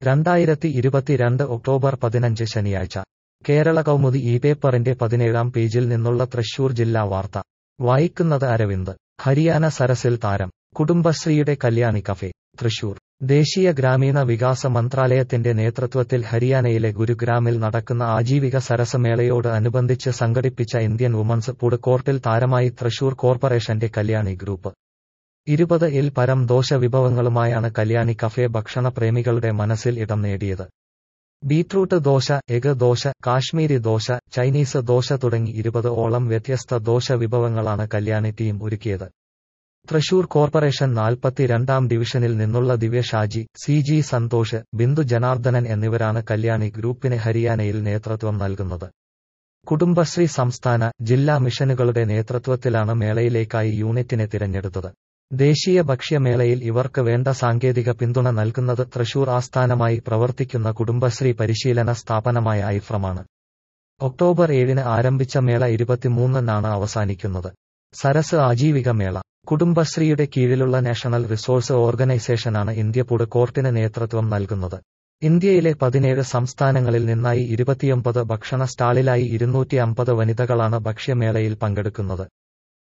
രണ്ടായിരത്തി ഇരുപത്തിരണ്ട് ഒക്ടോബർ പതിനഞ്ച് ശനിയാഴ്ച കേരള കൗമുദി ഈ പേപ്പറിന്റെ പതിനേഴാം പേജിൽ നിന്നുള്ള തൃശൂർ ജില്ലാ വാർത്ത വായിക്കുന്നത് അരവിന്ദ് ഹരിയാന സരസിൽ താരം കുടുംബശ്രീയുടെ കല്യാണി കഫേ തൃശൂർ ദേശീയ ഗ്രാമീണ വികാസ മന്ത്രാലയത്തിന്റെ നേതൃത്വത്തിൽ ഹരിയാനയിലെ ഗുരുഗ്രാമിൽ നടക്കുന്ന ആജീവിക സരസമേളയോട് അനുബന്ധിച്ച് സംഘടിപ്പിച്ച ഇന്ത്യൻ വുമൺസ് ഫുഡ് കോർട്ടിൽ താരമായി തൃശൂർ കോർപ്പറേഷന്റെ കല്യാണി ഗ്രൂപ്പ് ഇരുപത് ഇൽ പരം ദോശ വിഭവങ്ങളുമായാണ് കല്യാണി കഫേ ഭക്ഷണ പ്രേമികളുടെ മനസ്സിൽ ഇടം നേടിയത് beetroot dosa egg dosa Kashmiri dosa Chinese dosa തുടങ്ങി ഇരുപത് ഓളം വ്യത്യസ്ത ദോശ വിഭവങ്ങളാണ് കല്യാണി ടീം ഒരുക്കിയത് തൃശൂർ കോർപ്പറേഷൻ നാൽപ്പത്തിരണ്ടാം ഡിവിഷനിൽ നിന്നുള്ള ദിവ്യ ഷാജി സി ജി സന്തോഷ് ബിന്ദു ജനാർദ്ദനൻ എന്നിവരാണ് കല്യാണി ഗ്രൂപ്പിന് ഹരിയാനയിൽ നേതൃത്വം നൽകുന്നത് കുടുംബശ്രീ സംസ്ഥാന ജില്ലാ മിഷനുകളുടെ നേതൃത്വത്തിലാണ് മേളയിലേക്കായി യൂണിറ്റിനെ തിരഞ്ഞെടുത്തത് ദേശീയ ഭക്ഷ്യമേളയിൽ ഇവർക്ക് വേണ്ട സാങ്കേതിക പിന്തുണ നൽകുന്നത് തൃശൂർ ആസ്ഥാനമായി പ്രവർത്തിക്കുന്ന കുടുംബശ്രീ പരിശീലന സ്ഥാപനമായ ഐഫ്രമാണ് ഒക്ടോബർ ഏഴിന് ആരംഭിച്ച മേള ഇരുപത്തിമൂന്നിനാണ് അവസാനിക്കുന്നത് സരസ് ആജീവിക മേള കുടുംബശ്രീയുടെ കീഴിലുള്ള നാഷണൽ റിസോഴ്സ് ഓർഗനൈസേഷനാണ് ഇന്ത്യ ഫുഡ് കോർട്ടിന് നേതൃത്വം നൽകുന്നത് ഇന്ത്യയിലെ പതിനേഴ് സംസ്ഥാനങ്ങളിൽ നിന്നായി ഇരുപത്തിയൊമ്പത് ഭക്ഷണ സ്റ്റാളിലായി ഇരുന്നൂറ്റി അമ്പത് വനിതകളാണ് ഭക്ഷ്യമേളയിൽ പങ്കെടുക്കുന്നത്